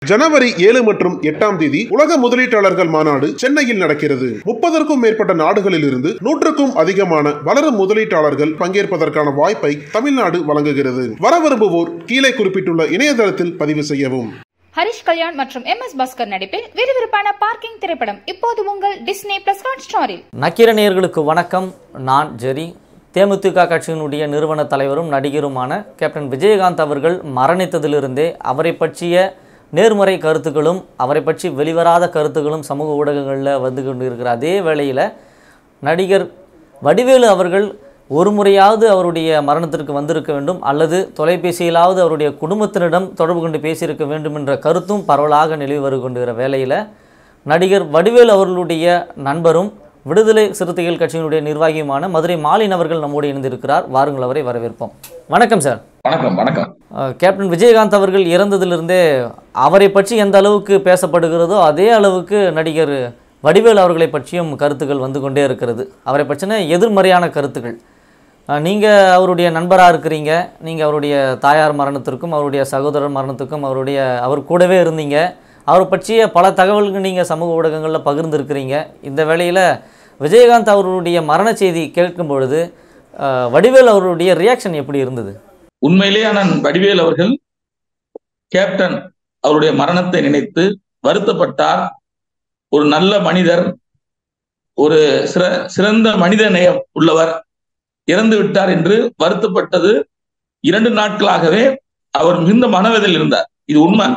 ஜனவரி ஏழு மற்றும் எட்டாம் தேதி உலக முதலீட்டாளர்கள் மாநாடு சென்னையில் நடக்கிறது முப்பதற்கும் மேற்பட்ட நாடுகளில் இருந்து நூற்றுக்கும் அதிகமான வளரும் முதலீட்டாளர்கள் பங்கேற்பதற்கான வாய்ப்பை தமிழ்நாடு வழங்குகிறது வர விரும்புவோர் கீழே குறிப்பிட்டுள்ள இணையதளத்தில் பதிவு செய்யவும் ஹரிஷ் கல்யாண் மற்றும் எம் எஸ் பாஸ்கர் நடிப்பில் விறுவிறுப்பான பார்க்கிங் திரைப்படம் இப்போது உங்கள் டிஸ்னி பிளஸ் ஹாட் ஸ்டாரில் நக்கீர நேயர்களுக்கு வணக்கம் நான் ஜெரி தேமுதிக கட்சியினுடைய நிறுவன தலைவரும் நடிகருமான கேப்டன் விஜயகாந்த் அவர்கள் மரணித்ததிலிருந்தே அவரை பற்றிய நேர்மறை கருத்துக்களும் அவரை பற்றி வெளிவராத கருத்துக்களும் சமூக ஊடகங்களில் வந்து கொண்டு இருக்கிற அதே வேளையில் நடிகர் வடிவேலு அவர்கள் ஒரு முறையாவது அவருடைய மரணத்திற்கு வந்திருக்க வேண்டும் அல்லது தொலைபேசியிலாவது அவருடைய குடும்பத்தினரிடம் தொடர்பு கொண்டு பேசியிருக்க வேண்டும் என்ற கருத்தும் பரவலாக நிலவி வரு கொண்டிருக்கிற வேளையில் நடிகர் வடிவேலு அவர்களுடைய நண்பரும் விடுதலை சிறுத்தைகள் கட்சியினுடைய நிர்வாகியுமான மதுரை மாலின் அவர்கள் நம்மோடு இணைந்திருக்கிறார் வாருங்கள் அவரை வரவேற்போம் வணக்கம் சார் வணக்கம் வணக்கம் அஹ், கேப்டன் விஜயகாந்த் அவர்கள் இறந்ததிலிருந்தே அவரை பற்றி எந்த அளவுக்கு பேசப்படுகிறதோ அதே அளவுக்கு நடிகர் வடிவேலு அவர்களை பற்றியும் கருத்துக்கள் வந்து கொண்டே இருக்கிறது அவரை பற்றின எதிர்மறையான கருத்துக்கள் நீங்கள் அவருடைய நண்பராக இருக்கிறீங்க நீங்கள் அவருடைய தாயார் மரணத்திற்கும் அவருடைய சகோதரர் மரணத்துக்கும் அவருடைய அவர் கூடவே இருந்தீங்க அவரை பற்றிய பல தகவல்கள் நீங்கள் சமூக ஊடகங்களில் பகிர்ந்திருக்கிறீங்க இந்த வேளையில் விஜயகாந்த் அவருடைய மரண செய்தி கேட்கும் பொழுது அஹ், வடிவேலு அவருடைய ரியாக்ஷன் எப்படி இருந்தது உண்மையிலேயே நான் வடிவேல் அவர்கள் கேப்டன் அவருடைய மரணத்தை நினைத்து வருத்தப்பட்டார் ஒரு நல்ல மனிதர் ஒரு சிற சிறந்த மனித நேயம் உள்ளவர் இறந்து விட்டார் என்று வருத்தப்பட்டது இரண்டு நாட்களாகவே அவர் மிகுந்த மனவேதல் இருந்தார் இது உண்மை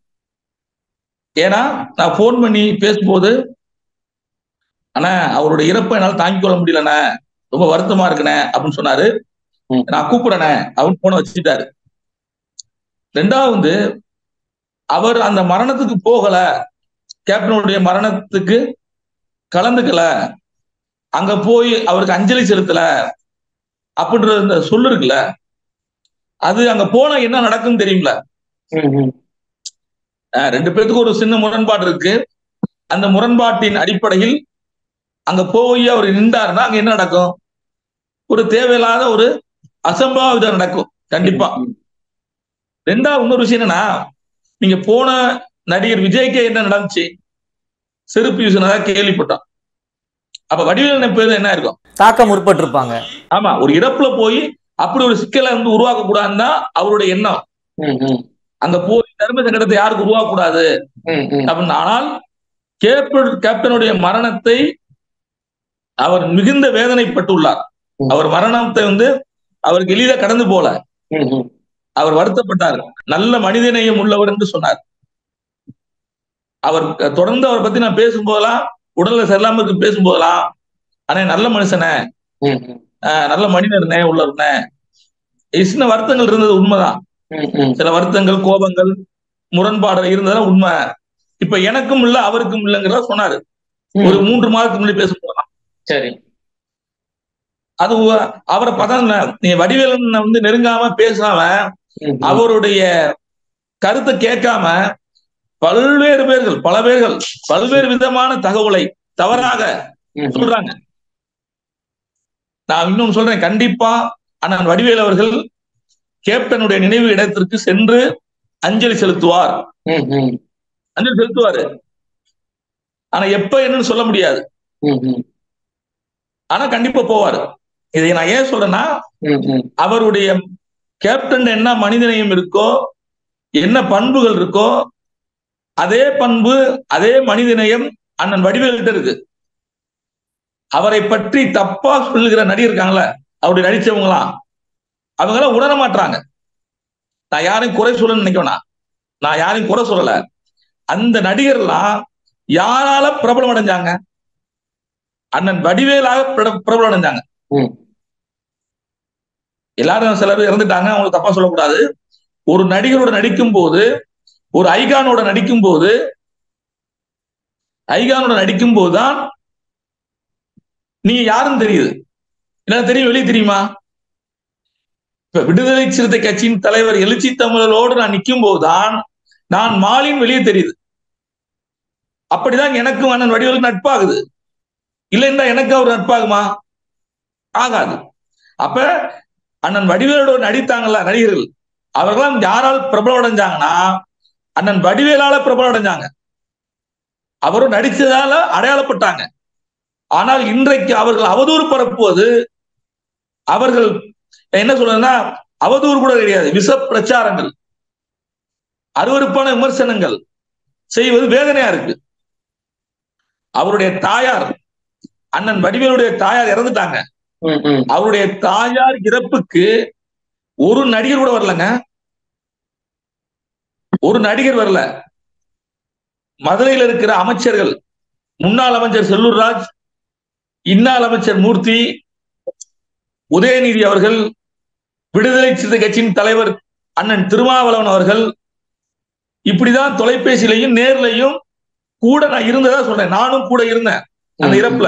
ஏன்னா நான் போன் பண்ணி பேசும்போது அண்ணா அவருடைய இறப்பை என்னால் தாங்கிக் கொள்ள முடியலண்ணே ரொம்ப வருத்தமா இருக்குண்ணே அப்படின்னு சொன்னாரு நான் கூப்பிடனே அவன் போன வச்சுட்டாரு ரெண்டாவது அவர் அந்த மரணத்துக்கு போகல கேப்டனுடைய மரணத்துக்கு கலந்துக்கல அங்க போய் அவருக்கு அஞ்சலி செலுத்தல அப்படின்ற இந்த சொல்லு இருக்குல்ல அது அங்க போனா என்ன நடக்கும் தெரியுங்கள அஹ் ரெண்டு பேத்துக்கு ஒரு சின்ன முரண்பாடு இருக்கு அந்த முரண்பாட்டின் அடிப்படையில் அங்க போய் அவர் நின்றாருன்னா அங்க என்ன நடக்கும் ஒரு தேவையில்லாத ஒரு அசம்பாவிதம் நடக்கும் கண்டிப்பா ரெண்டாவது இன்னொரு விஷயம் என்னன்னா நீங்க போன நடிகர் விஜய்க்கே என்ன நடந்துச்சு செருப்பு யூஸ்னதா கேள்விப்பட்டோம் அப்ப வடிவேல் பேர் என்ன இருக்கும் தாக்க முற்பட்டிருப்பாங்க ஆமா ஒரு இறப்புல போய் அப்படி ஒரு சிக்கலை வந்து உருவாக்க கூடாதுன்னு தான் அவருடைய எண்ணம் அங்க போய் தர்ம சங்கடத்தை யாருக்கு உருவாக்க கூடாது அப்படின்னு ஆனால் கேப்டன் கேப்டனுடைய மரணத்தை அவர் மிகுந்த வேதனைப்பட்டுள்ளார் அவர் மரணத்தை வந்து அவருக்கு எளிதா கடந்து போல அவர் வருத்தப்பட்டார் நல்ல மனிதநேயம் உள்ளவர் என்று சொன்னார் அவர் தொடர்ந்து அவரை பத்தி நான் பேசும்போதெல்லாம் உடல்ல சரியில்லாம இருக்கு பேசும்போதெல்லாம் ஆனா நல்ல மனுஷனே ஆஹ் நல்ல மனிதர்னே உள்ளவர்னே சின்ன வருத்தங்கள் இருந்தது உண்மைதான் சில வருத்தங்கள் கோபங்கள் முரண்பாடு இருந்ததெல்லாம் உண்மை இப்ப எனக்கும் இல்ல அவருக்கும் இல்லைங்கிறத சொன்னாரு ஒரு மூன்று மாதத்துக்கு முன்னாடி பேசும்போது சரி அது உ- அவரை பார்த்தா நீ வடிவேலன் வந்து நெருங்காம பேசாம அவருடைய கருத்தை கேட்காம பல்வேறு பேர்கள் பல பேர்கள் பல்வேறு விதமான தகவலை தவறாக சொல்றாங்க நான் இன்னொன்னு சொல்றேன் கண்டிப்பா அண்ணன் வடிவேல் அவர்கள் கேப்டனுடைய நினைவு இடத்திற்கு சென்று அஞ்சலி செலுத்துவார் அஞ்சலி செலுத்துவாரு ஆனா எப்ப என்னன்னு சொல்ல முடியாது ஆனா கண்டிப்பா போவாரு இதை நான் ஏன் சொல்றேன்னா அவருடைய கேப்டன் என்ன மனிதநேயம் இருக்கோ என்ன பண்புகள் இருக்கோ அதே பண்பு அதே மனிதநேயம் அண்ணன் வடிவேல்கிட்ட இருக்கு அவரை பற்றி தப்பா சொல்லுகிற நடிகர் இருக்காங்களே அவருடைய நடிச்சவங்களாம் அவங்க எல்லாம் உணர மாட்டாங்க நான் யாரையும் குறை சொல்லணும்னு நினைக்க வேணாம் நான் யாரையும் குறை சொல்லல அந்த நடிகர்லாம் யாரால பிரபலம் அடைஞ்சாங்க அண்ணன் வடிவேலாக பிரப- பிரபலம் அடைஞ்சாங்க ம். எல்லாரும் சிலர் இறந்துட்டாங்க அவங்களுக்கு தப்பா சொல்லக்கூடாது ஒரு நடிகரோட நடிக்கும் போது ஒரு ஐகானோட நடிக்கும் போது ஐகானோட நடிக்கும் போதுதான் நீங்க யாருன்னு தெரியுது என்ன தெரியும் வெளியே தெரியுமா இப்ப விடுதலை சிறுத்தை கட்சியின் தலைவர் எழுச்சி தமிழரோடு நான் நிற்கும் போதுதான் நான் மாலின் வெளியே தெரியுது அப்படிதான் எனக்கும் அண்ணன் வடிவேலுக்கு நட்பாகுது இல்லைன்னா எனக்கு அவர் நட்பாகுமா ஆகாது அப்ப அண்ணன் வடிவேலோட நடித்தாங்கல்ல நடிகர்கள் அவர்களாம் யாரால் பிரபலம் அடைஞ்சாங்கன்னா அண்ணன் வடிவேலால பிரபலம் அடைஞ்சாங்க அவரும் நடிச்சதால அடையாளப்பட்டாங்க ஆனால் இன்றைக்கு அவர்கள் அவதூறு பரப்புவது அவர்கள் என்ன சொல்றதுன்னா அவதூறு கூட கிடையாது விஷ பிரச்சாரங்கள் அருவருப்பான விமர்சனங்கள் செய்வது வேதனையா இருக்கு அவருடைய தாயார் அண்ணன் வடிவேலுடைய தாயார் இறந்துட்டாங்க ம், ம். அவருடைய தாயார் இறப்புக்கு ஒரு நடிகர் கூட வரலங்க ஒரு நடிகர் வரல மதுரையில் இருக்கிற அமைச்சர்கள் முன்னாள் அமைச்சர் செல்லூர் ராஜ் இன்னாள் அமைச்சர் மூர்த்தி உதயநிதி அவர்கள் விடுதலை சிறுத்தை கட்சியின் தலைவர் அண்ணன் திருமாவளவன் அவர்கள் இப்படிதான் தொலைபேசியிலையும் நேர்லையும் கூட நான் இருந்ததா சொல்றேன் நானும் கூட இருந்தேன் அந்த இறப்புல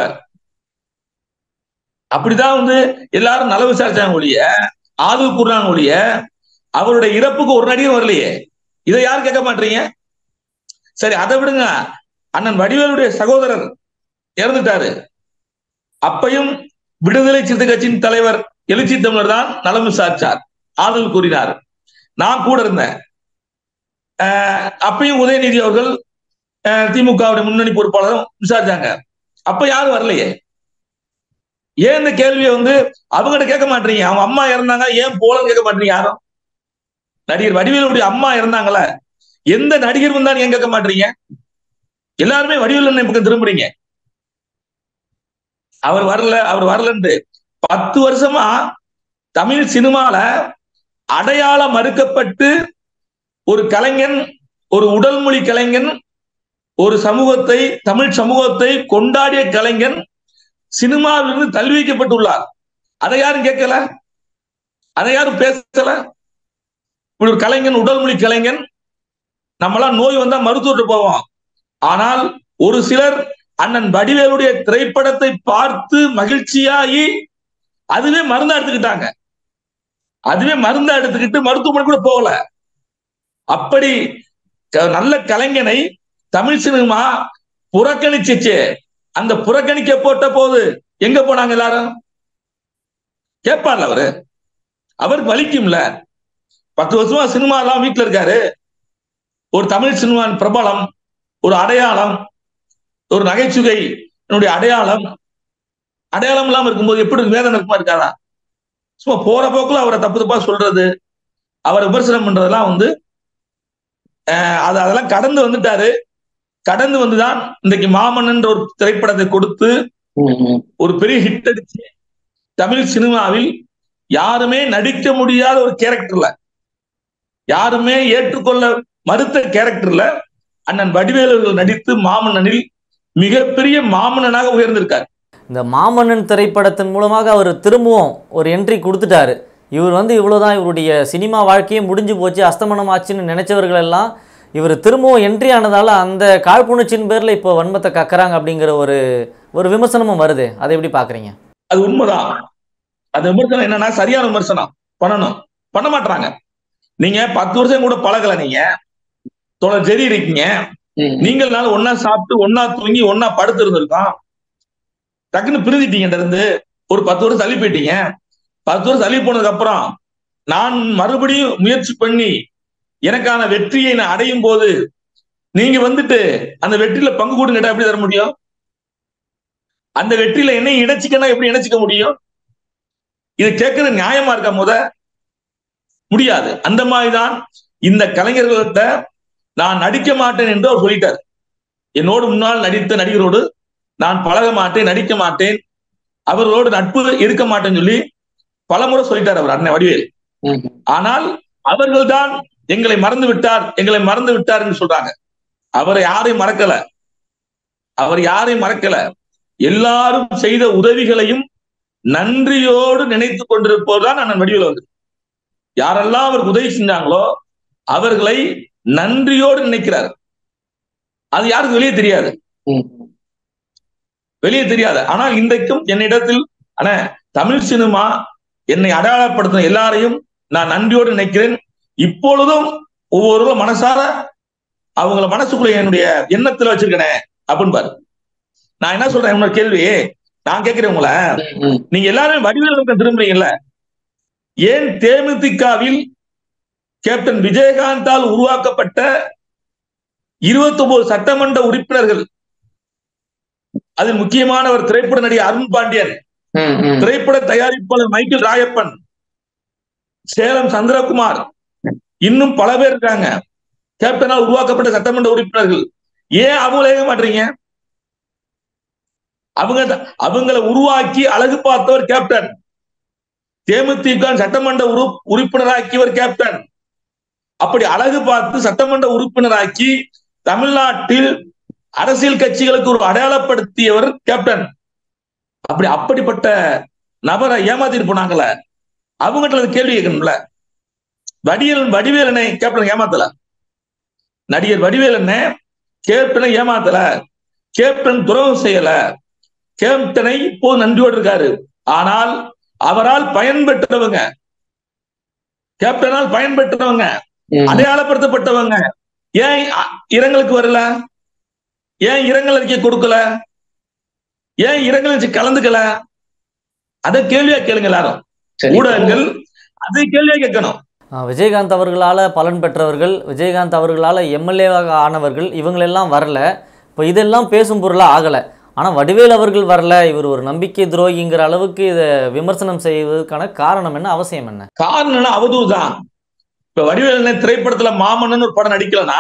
அப்படிதான் வந்து எல்லாரும் நல விசாரிச்சாங்க ஒழிய ஆதரவு கூறாங்க ஒழிய அவருடைய இறப்புக்கு ஒரு நடிகர் வரலையே இதை யாரும் கேட்க மாட்டீங்க சரி அதை விடுங்க அண்ணன் வடிவேலுடைய சகோதரர் இறந்துட்டாரு அப்பையும் விடுதலை சிறுத்தை கட்சியின் தலைவர் எழுச்சி தமிழர் தான் நலம் விசாரிச்சார் ஆதரவு கூறினார் நான் கூட இருந்தேன் ஆஹ் அப்பயும் உதயநிதி அவர்கள் ஆஹ் திமுகவுடைய முன்னணி பொறுப்பாளரும் விசாரிச்சாங்க அப்ப யாரும் வரலையே ஏன் இந்த கேள்வியை வந்து அவங்ககிட்ட கேட்க மாட்டீங்க அவங்க அம்மா இறந்தாங்க ஏன் போலன்னு கேட்க மாட்டீங்க யாரும் நடிகர் வடிவேலுடைய அம்மா இறந்தாங்களே எந்த நடிகர் வந்தாலும் ஏன் கேட்க மாட்டீங்க எல்லாருமே வடிவேலு அண்ணன் பக்கம் திரும்புறீங்க அவர் வரல அவர் வரலன்ட்டு பத்து வருஷமா தமிழ் சினிமால அடையாளம் மறுக்கப்பட்டு ஒரு கலைஞன் ஒரு உடல் மொழி கலைஞன் ஒரு சமூகத்தை தமிழ் சமூகத்தை கொண்டாடிய கலைஞன் சினிமாவிலிருந்து தள்ளி வைக்கப்பட்டுள்ளார் அதை யாரும் கேட்கல அதை யாரும் பேசல இப்படி ஒரு கலைஞன் உடல் மொழி கலைஞன் நம்மளாம் நோய் வந்தா மருத்துவர்கிட்ட போவோம் ஆனால் ஒரு சிலர் அண்ணன் வடிவேலுடைய திரைப்படத்தை பார்த்து மகிழ்ச்சியாகி அதுவே மருந்தா எடுத்துக்கிட்டாங்க அதுவே மருந்தா எடுத்துக்கிட்டு மருத்துவமனை கூட போகல அப்படி க- நல்ல கலைஞனை தமிழ் சினிமா புறக்கணிச்சிச்சு அந்த புறக்கணிக்க போட்ட போது எங்க போனாங்க எல்லாரும் கேட்பார்ல அவரு அவருக்கு வலிக்கும்ல பத்து வருஷமா சினிமா எல்லாம் வீட்டுல இருக்காரு ஒரு தமிழ் சினிமாவின் பிரபலம் ஒரு அடையாளம் ஒரு நகைச்சுவை என்னுடைய அடையாளம் அடையாளம் இல்லாம இருக்கும்போது எப்படி வேதனை இருக்குமா இருக்காதா சும்மா போற போக்குல அவரை தப்பு தப்பா சொல்றது அவரை விமர்சனம் பண்றதெல்லாம் வந்து அஹ், அது அதெல்லாம் கடந்து வந்துட்டாரு கடந்து வந்துதான் இன்றைக்கு மாமன்னன்ற ஒரு திரைப்படத்தை கொடுத்து ம், ம். ஒரு பெரிய ஹிட் அடிச்சு தமிழ் சினிமாவில் யாருமே நடிக்க முடியாத ஒரு கேரக்டர்ல யாருமே ஏற்றுக்கொள்ள மறுத்த கேரக்டர்ல அண்ணன் வடிவேலு அவர்கள் நடித்து மாமன்னனில் மிகப்பெரிய மாமன்னனாக உயர்ந்திருக்கார் இந்த மாமன்னன் திரைப்படத்தின் மூலமாக அவர் திரும்பவும் ஒரு என்ட்ரி கொடுத்துட்டாரு இவர் வந்து இவ்வளோதான் இவருடைய சினிமா வாழ்க்கையே முடிஞ்சு போச்சு அஸ்தமனம் ஆச்சுன்னு நினைச்சவர்கள் எல்லாம் இவர் திரும்பவும் என்ட்ரி ஆனதால அந்த காழ்ப்புணர்ச்சியின் பேரில் இப்போ வன்மத்தை கக்கறாங்க அப்படிங்கிற ஒரு ஒரு விமர்சனமும் வருது அதை எப்படி பார்க்குறீங்க அது உண்மைதான் அந்த விமர்சனம் என்னன்னா சரியான விமர்சனம் பண்ணணும் பண்ண மாட்டாங்க நீங்க பத்து வருஷம் கூட பழகல நீங்க தொடர் ஜெரி இருக்கீங்க ம். நீங்கள்னால ஒன்னா சாப்பிட்டு ஒன்னா தூங்கி ஒன்னா படுத்து இருந்திருக்கோம் டக்குன்னு பிரிஞ்சிட்டீங்க இந்த இருந்து ஒரு பத்து வருஷம் தள்ளி போயிட்டீங்க பத்து வருஷம் தள்ளி போனதுக்கு அப்புறம் நான் மறுபடியும் முயற்சி பண்ணி எனக்கான வெற்றியை நான் அடையும் போது நீங்க வந்துட்டு அந்த வெற்றியில பங்கு கூட கேட்டா எப்படி தர முடியும் அந்த வெற்றியில என்ன இணைச்சிக்கனா எப்படி இணைச்சிக்க முடியும் இது கேட்கறது நியாயமா இருக்கா முத முடியாது அந்த மாதிரிதான் இந்த கலைஞர்கள்ட்ட நான் நடிக்க மாட்டேன் என்று அவர் சொல்லிட்டார் என்னோடு முன்னால் நடித்த நடிகரோடு நான் பழக மாட்டேன் நடிக்க மாட்டேன் அவர்களோடு நட்பு இருக்க மாட்டேன்னு சொல்லி பலமுறை சொல்லிட்டார் அவர் அண்ணன் வடிவேல் ம். ஆனால் அவர்கள்தான் எங்களை மறந்து விட்டார் எங்களை மறந்து விட்டார் என்று சொல்றாங்க அவர் யாரையும் மறக்கல அவர் யாரையும் மறக்கல எல்லாரும் செய்த உதவிகளையும் நன்றியோடு நினைத்து கொண்டிருப்போர்தான் அண்ணன் வடிவேல் அவர்கள் யாரெல்லாம் அவருக்கு உதவி செஞ்சாங்களோ அவர்களை நன்றியோடு நினைக்கிறார் அது யாருக்கு வெளியே தெரியாது ம். வெளியே தெரியாது ஆனால் இன்றைக்கும் என்னிடத்தில் ஆனா தமிழ் சினிமா என்னை அடையாளப்படுத்தின எல்லாரையும் நான் நன்றியோடு நினைக்கிறேன் இப்பொழுதும் ஒவ்வொருவரும் மனசார அவங்கள மனசுக்குள்ள என்னுடைய எண்ணத்துல வச்சிருக்கனே அப்படின்னு பாரு நான் என்ன சொல்றேன் இன்னொரு கேள்வி நான் கேட்கிறேன் உங்களை ம். நீங்க எல்லாருமே வடிவேல் பக்கம் திரும்புறீங்கல்ல ஏன் தேமுதிகவில் கேப்டன் விஜயகாந்தால் உருவாக்கப்பட்ட இருபத்தி ஒன்பது சட்டமன்ற உறுப்பினர்கள் அதில் முக்கியமானவர் திரைப்பட நடிகர் அருண் பாண்டியன் ம், ம். திரைப்பட தயாரிப்பாளர் மைக்கேல் ராயப்பன் சேலம் சந்திரகுமார் இன்னும் பல பேர் இருக்காங்க கேப்டனால் உருவாக்கப்பட்ட சட்டமன்ற உறுப்பினர்கள் ஏன் அவங்கள ஏக மாட்டீங்க அவங்க த- அவங்கள உருவாக்கி அழகு பார்த்தவர் கேப்டன் தேமுதிக சட்டமன்ற உறு உறுப்பினராக்கியவர் கேப்டன் அப்படி அழகு பார்த்து சட்டமன்ற உறுப்பினராக்கி தமிழ்நாட்டில் அரசியல் கட்சிகளுக்கு ஒரு அடையாளப்படுத்தியவர் கேப்டன் அப்படி அப்படிப்பட்ட நபரை ஏமாத்திட்டு போனாங்கல்ல அவங்ககிட்ட அந்த கேள்வி கேட்கணும்ல வடிவேல் வடிவேலனை கேப்டன் ஏமாத்தல நடிகர் வடிவேலனை கேப்டனை ஏமாத்தல கேப்டன் துரோகம் செய்யல கேப்டனை இப்போது நன்றியோடு இருக்காரு ஆனால் அவரால் பயன்பெற்றவங்க கேப்டனால் பயன்பெற்றவங்க ம். அடையாளப்படுத்தப்பட்டவங்க ஏன் அ- இரங்கலுக்கு வரல ஏன் இரங்கல் அறிக்கை கொடுக்கல ஏன் இரங்கல் அறிக்கை கலந்துக்கல அத கேள்வியா கேளுங்க எல்லாரும் சரி. ஊடகங்கள் அதை கேள்வியா கேட்கணும் ஆஹ் விஜயகாந்த் அவர்களால் பலன் பெற்றவர்கள் விஜயகாந்த் அவர்களால் எம்எல்ஏவாக ஆனவர்கள் இவங்களெல்லாம் வரல இப்போ இதெல்லாம் பேசும் பொருளாக ஆகலை ஆனால் வடிவேல் அவர்கள் வரல இவர் ஒரு நம்பிக்கை துரோகிங்கிற அளவுக்கு இதை விமர்சனம் செய்வதற்கான காரணம் என்ன அவசியம் என்ன காரணம் என்ன அவதூறு தான் இப்ப வடிவேலனை திரைப்படத்துல மாமன்னன் ஒரு படம் நடிக்கலனா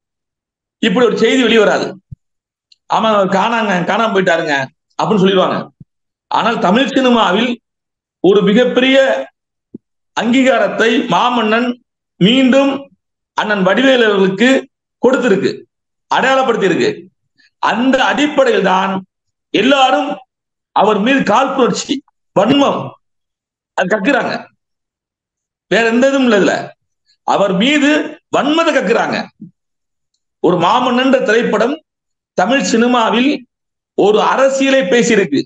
இப்படி ஒரு செய்தி வெளியே வராது ஆமா அவர் காணாங்க காணாம போயிட்டாருங்க அப்படின்னு சொல்லிடுவாங்க ஆனால் தமிழ் சினிமாவில் ஒரு மிகப்பெரிய அங்கீகாரத்தை மாமன்னன் மீண்டும் அண்ணன் வடிவேலு அவர்களுக்கு கொடுத்திருக்கு அடையாளப்படுத்தி இருக்கு அந்த அடிப்படையில் தான் எல்லாரும் அவர் மீது காழ்ப்புணர்ச்சி வன்மம் அது கக்குறாங்க வேற எந்த இதுவும் இல்ல இதுல அவர் மீது வன்மத்தை கக்குறாங்க ஒரு மாமன்னன்ற திரைப்படம் தமிழ் சினிமாவில் ஒரு அரசியலை பேசியிருக்கு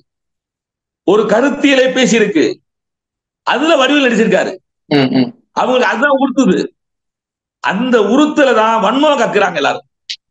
ஒரு கருத்தியலை பேசியிருக்கு அதுல வடிவில் நடிச்சிருக்காரு ம், ம். அவங்களுக்கு அதுதான் உறுத்துது அந்த உறுத்தல தான் வன்மம் கக்குறாங்க எல்லாரும்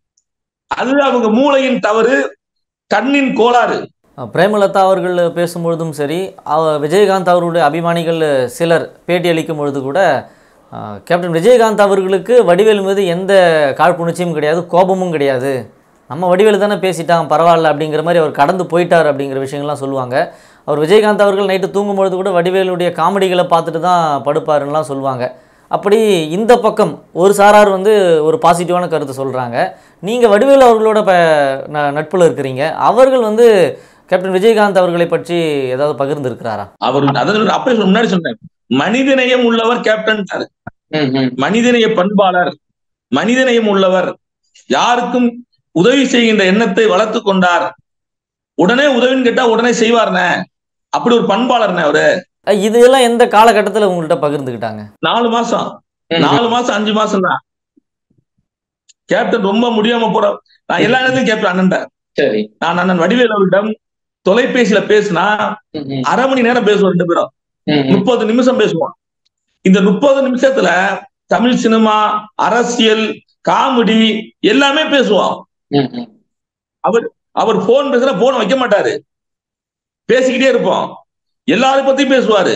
அது அவங்க மூளையின் தவறு கண்ணின் கோளாறு அஹ் பிரேமலதா அவர்கள் பேசும்பொழுதும் சரி அவ விஜயகாந்த் அவருடைய அபிமானிகள் சிலர் பேட்டி அளிக்கும் பொழுது கூட அஹ், கேப்டன் விஜயகாந்த் அவர்களுக்கு வடிவேல் மீது எந்த காழ்ப்புணர்ச்சியும் கிடையாது கோபமும் கிடையாது நம்ம வடிவேல் தானே பேசிட்டான் பரவாயில்ல அப்படிங்கிற மாதிரி அவர் கடந்து போயிட்டார் அப்படிங்கிற விஷயங்கள்லாம் சொல்லுவாங்க அவர் விஜயகாந்த் அவர்கள் நைட்டு தூங்கும் பொழுது கூட வடிவேலுடைய காமெடிகளை பார்த்துட்டு தான் படுப்பாருன்னெலாம் சொல்லுவாங்க அப்படி இந்த பக்கம் ஒரு சாரார் வந்து ஒரு பாசிட்டிவான கருத்தை சொல்கிறாங்க நீங்கள் வடிவேலு அவர்களோட ப ந- நட்புல இருக்கிறீங்க அவர்கள் வந்து கேப்டன் விஜயகாந்த் அவர்களை பற்றி ஏதாவது பகிர்ந்திருக்கிறாரா அவர் அதாவது அப்பவே சொன்ன- முன்னாடி சொன்னேன் மனிதநேயம் உள்ளவர் கேப்டன் ம், ம். மனிதநேய பண்பாளர் மனிதநேயம் உள்ளவர் யாருக்கும் உதவி செய்கின்ற எண்ணத்தை வளர்த்து கொண்டார் உடனே உதவின்னு கேட்டா உடனே செய்வார்னே அப்படி ஒரு பண்பாளர்னே அவரு அஹ் இதெல்லாம் எந்த காலகட்டத்தில் உங்கள்கிட்ட பகிர்ந்துக்கிட்டாங்க நாலு மாசம் ம், நாலு மாசம் அஞ்சு மாசம் தான் கேப்டன் ரொம்ப முடியாம போற நான் எல்லா இடத்துலயும் கேப்டன் அண்ணன் சரி நான் அண்ணன் வடிவேல் அவரிடம் தொலைபேசியில பேசினா ம், ம். அரை மணி நேரம் பேசுவோம் ரெண்டு பேரும் ம், ம். முப்பது நிமிஷம் பேசுவோம் இந்த முப்பது நிமிஷத்துல தமிழ் சினிமா அரசியல் காமெடி எல்லாமே பேசுவோம் ம், ம். அவர் போன் பேசுனா போன் வைக்க மாட்டாரு பேசிக்கிட்டே இருப்போம் எல்லாரும் பத்தியும் பேசுவாரு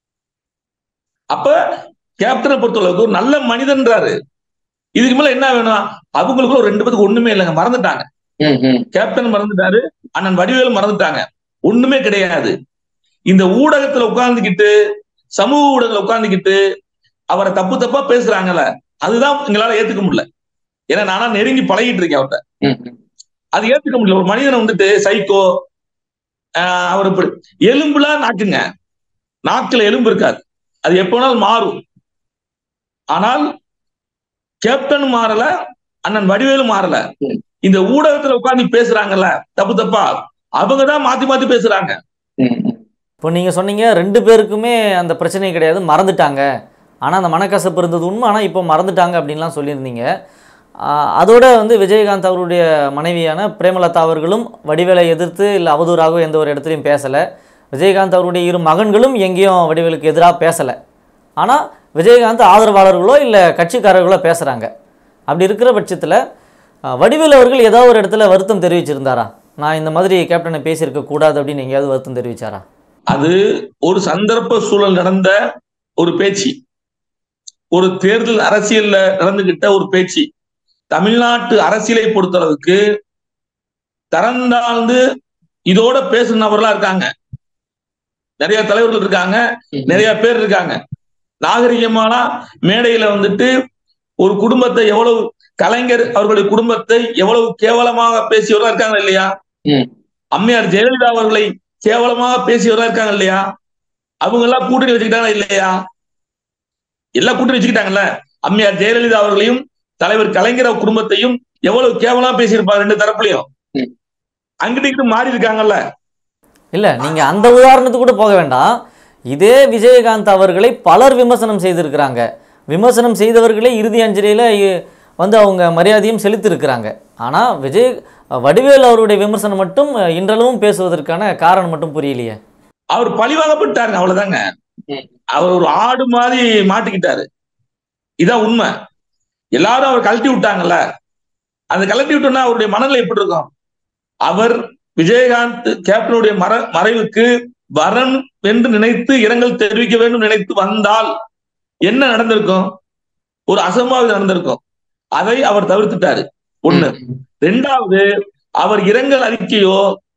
அப்ப கேப்டனை பொறுத்தளவுக்கு ஒரு நல்ல மனிதன்றாரு இதுக்கு மேல என்ன வேணும் அவங்களுக்குள்ள ஒரு ரெண்டு பேத்துக்கு ஒண்ணுமே இல்லைங்க மறந்துட்டாங்க ம், ம். கேப்டன் மறந்துட்டாரு அண்ணன் வடிவேலு மறந்துட்டாங்க ஒண்ணுமே கிடையாது இந்த ஊடகத்துல உட்கார்ந்துகிட்டு சமூக ஊடகத்துல உட்கார்ந்துகிட்டு அவரை தப்பு தப்பா பேசுறாங்கல்ல அதுதான் எங்களால ஏத்துக்க முடியல ஏன்னா நானா நெருங்கி பழகிட்டு இருக்கேன் அவர்கிட்ட ம், ம். அது ஏத்துக்க முடியல ஒரு மனிதனை வந்துட்டு சைக்கோ ஆஹ் அவர் இப்படி எலும்புல நாக்குங்க நாக்குல எலும்பு இருக்காது அது எப்ப வேணாலும் மாறும் ஆனால் கேப்டன் மாறல அண்ணன் வடிவேலு மாறல ம். இந்த ஊடகத்துல உட்கார்ந்து பேசுறாங்கல்ல தப்பு தப்பா அவங்க தான் மாத்தி மாத்தி பேசுறாங்க ம், ம். இப்போ நீங்கள் சொன்னீங்க ரெண்டு பேருக்குமே அந்த பிரச்சனை கிடையாது மறந்துட்டாங்க ஆனால் அந்த மனக்கசப்பு இருந்தது உண்மை ஆனால் இப்போ மறந்துட்டாங்க அப்படின்லாம் சொல்லியிருந்தீங்க ஆஹ் அதோட வந்து விஜயகாந்த் அவருடைய மனைவியான பிரேமலதா அவர்களும் வடிவேலை எதிர்த்து இல்லை அவதூறாக எந்த ஒரு இடத்துலையும் பேசலை விஜயகாந்த் அவருடைய இரு மகன்களும் எங்கேயும் வடிவேலுக்கு எதிராக பேசலை ஆனால் விஜயகாந்த் ஆதரவாளர்களோ இல்லை கட்சிக்காரர்களோ பேசுகிறாங்க அப்படி இருக்கிற பட்சத்தில் வடிவேல் அவர்கள் ஏதாவது ஒரு இடத்துல வருத்தம் தெரிவிச்சிருந்தாரா நான் இந்த மாதிரி கேப்டனை பேசியிருக்க கூடாது அப்படின்னு எங்கேயாவது வருத்தம் தெரிவிச்சாரா அது ஒரு சந்தர்ப்ப சூழல் நடந்த ஒரு பேச்சு ஒரு தேர்தல் அரசியல்ல நடந்துகிட்ட ஒரு பேச்சு தமிழ்நாட்டு அரசியலை பொறுத்தளவுக்கு தரந்தாழ்ந்து இதோட பேசுன நபர்களா இருக்காங்க நிறைய தலைவர்கள் இருக்காங்க நிறைய பேர் இருக்காங்க நாகரிகமான மேடையில வந்துட்டு ஒரு குடும்பத்தை எவ்வளவு கலைஞர் அவர்களுடைய குடும்பத்தை எவ்வளவு கேவலமாக பேசியவர்களா இருக்காங்க இல்லையா ம். அம்மையார் ஜெயலலிதா அவர்களை கேவலமாக பேசியவர்களா இருக்காங்க இல்லையா அவங்க எல்லாம் கூட்டணி வச்சுக்கிட்டாங்களா இல்லையா எல்லாம் கூட்டணி வச்சுக்கிட்டாங்கல்ல அம்மையார் ஜெயலலிதா அவர்களையும் தலைவர் கலைஞர் அவர் குடும்பத்தையும் எவ்வளவு கேவலமா பேசியிருப்பாங்க ரெண்டு தரப்புலையும் ம். அங்கிட்டு இங்கிட்டு மாறி இருக்காங்கல்ல இல்லை நீங்கள் அந்த உதாரணத்துக்கு கூட போக வேண்டாம் இதே விஜயகாந்த் அவர்களை பலர் விமர்சனம் செய்திருக்கிறாங்க விமர்சனம் செய்தவர்களே இறுதி அஞ்சலியில் வந்து அவங்க மரியாதையும் செலுத்தியிருக்கிறாங்க ஆனால் விஜய் வடிவேல் அவருடைய விமர்சனம் மட்டும் இன்றளவும் பேசுவதற்கான காரணம் மட்டும் புரியலையே அவர் பழிவாங்கப்பட்டாருங்க அவ்வளவுதாங்க ம். அவர் ஒரு ஆடு மாதிரி மாட்டிக்கிட்டாரு இதான் உண்மை எல்லாரும் அவர் கழட்டி விட்டாங்கல்ல அந்த கழட்டி விட்டோம்னா அவருடைய மனநிலை எப்படி இருக்கும் அவர் விஜயகாந்த் கேப்டனுடைய மற மறைவுக்கு வரன் என்று நினைத்து இரங்கல் தெரிவிக்க வேண்டும் நினைத்து வந்தால் என்ன நடந்திருக்கும் ஒரு அசம்பாவிதம் நடந்திருக்கும் அதை அவர் தவிர்த்துட்டாரு ஒண்ணு ரெண்டாவது அவர் இரங்கல் அறிக்கையோ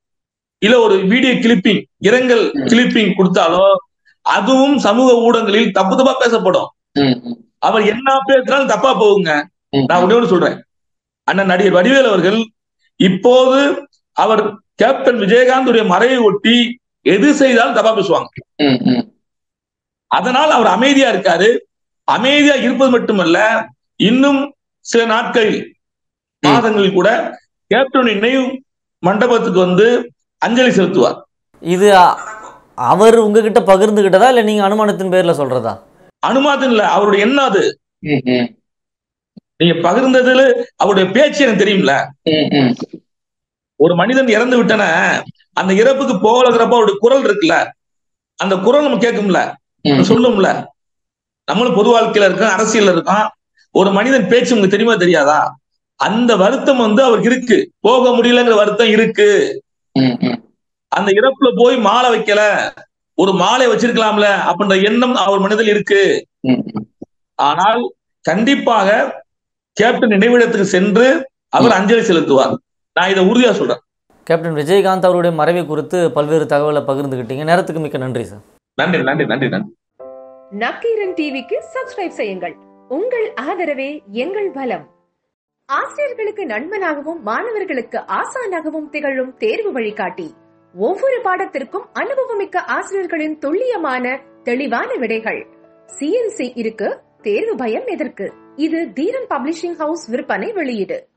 இல்ல ஒரு வீடியோ கிளிப்பிங் இரங்கல் ம். கிளிப்பிங் கொடுத்தாலோ அதுவும் சமூக ஊடகங்களில் தப்பு தப்பா பேசப்படும் ம், ம், அவர் என்ன பேசினாலும் தப்பா போகுங்க ம். நான் ஒண்ணே ஒண்ணு சொல்றேன் அண்ணன் நடிகர் வடிவேல் அவர்கள் இப்போது அவர் கேப்டன் விஜயகாந்துடைய மறைவை ஒட்டி எது செய்தாலும் தப்பா பேசுவாங்க ம், ம். அதனால் அவர் அமைதியா இருக்காரு அமைதியா இருப்பது மட்டுமல்ல இன்னும் சில நாட்களில் மாதங்களில் கூட கேப்டனுடைய நினைவு மண்டபத்துக்கு வந்து அஞ்சலி செலுத்துவார் இது அ- அவர் உங்ககிட்ட பகிர்ந்துகிட்டதா இல்லை நீங்கள் அனுமானத்தின் பேரில் சொல்கிறதா அனுமாதம் இல்ல அவருடைய எண்ணம் அது ம், ம். நீங்க பகிர்ந்ததுல அவருடைய பேச்சு எனக்கு தெரியும்ல ம், ம். ஒரு மனிதன் இறந்து விட்டன அந்த இறப்புக்கு போகலங்கிறப்ப அவருடைய குரல் இருக்குல்ல அந்த குரல் நம்ம கேட்கும்ல ம். சொல்லும்ல நம்மளும் பொது வாழ்க்கையில இருக்கோம் அரசியல்ல இருக்கோம் ஒரு மனிதன் பேச்சு உங்களுக்கு தெரியுமா தெரியாதா அந்த வருத்தம் வந்து அவருக்கு இருக்கு போக முடியலங்கிற வருத்தம் இருக்கு ம், ம். அந்த இறப்புல போய் மாலை வைக்கல ஒரு மாலை வச்சிருக்கலாம்ல அப்படின்ற எண்ணம் அவர் மனதில் இருக்கு ம், ம். ஆனால் கண்டிப்பாக கேப்டன் நினைவிடத்துக்கு சென்று அவர் அஞ்சலி செலுத்துவார் நான் இதை உறுதியா சொல்றேன் கேப்டன் விஜயகாந்த் அவருடைய மறைவை குறித்து பல்வேறு தகவலை பகிர்ந்துக்கிட்டீங்க நேரத்துக்கு மிக்க நன்றி சார் நன்றி நன்றி நன்றி நன்றி நக்கீரன் டிவிக்கு சப்ஸ்கிரைப் செய்யுங்கள் உங்கள் ஆதரவே எங்கள் பலம் ஆசிரியர்களுக்கு நண்பனாகவும் மாணவர்களுக்கு ஆசானாகவும் திகழும் தேர்வு வழிகாட்டி ஒவ்வொரு பாடத்திற்கும் அனுபவமிக்க ஆசிரியர்களின் துல்லியமான தெளிவான விடைகள் சிஎன்சி இருக்கு தேர்வு பயம் எதற்கு இது தீரன் பப்ளிஷிங் ஹவுஸ் விற்பனை வெளியீடு